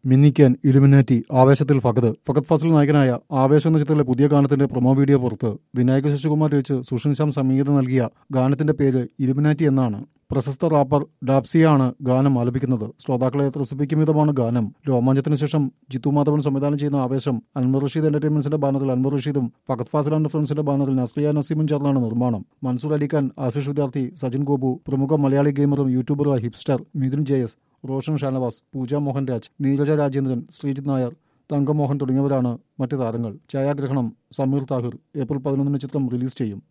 മിന്നിക്കാൻ Illuminati ആവേശത്തിൽ ഫഗത് ഫഗത് ഫസൽ നായകനായ ആവേശം എന്ന ചിത്രത്തിലെ പുതിയ ഗാനത്തിന്റെ പ്രൊമോ വീഡിയോ പുറത്ത് വിനായക ശശികുമാർ രചിച്ച് സുഷിൻ ശ്യാം സംഗീതം നൽകിയ ഗാനത്തിന്റെ പേര് ഇലുമിനാറ്റി എന്നാണ് പ്രശസ്ത റാപ്പർ ഡാപ്സിയാണ് ഗാനം ആലപിക്കുന്നത് ശ്രോതാക്കളെ ത്രസിപ്പിക്കും വിധമാണ് ഗാനം രോമാഞ്ചത്തിന് ശേഷം ജിത്തു മാധവൻ സംവിധാനം ചെയ്യുന്ന ആവേശം അൻവർ റഷീദ് എന്റർടൈൻമെന്റ്സിന്റെ ബാനറിൽ അൻവർ റഷീദും ഫഗത് ഫാസിൽ ആൻഡ് ഫ്രണ്ട്സിന്റെ ബാനറിൽ നസ്രിയ നസീമും ചേർന്നാണ് നിർമ്മാണം മൻസൂർ അലിഖാൻ ആശിഷ് വിദ്യാർത്ഥി സജിൻ ഗോപു പ്രമുഖ മലയാളി ഗെയിമറും യൂട്യൂബറുമായ hipster Mithun J S Roshan Shanavas Pooja Mohanraj Neeraja Rajendran Sreejith Nair Thankamohan തുടങ്ങിയവരാണ് മറ്റ് താരങ്ങൾ ഛായാഗ്രഹണം സമീർ താഹിർ ഏപ്രിൽ പതിനൊന്നിന് ചിത്രം റിലീസ് ചെയ്യും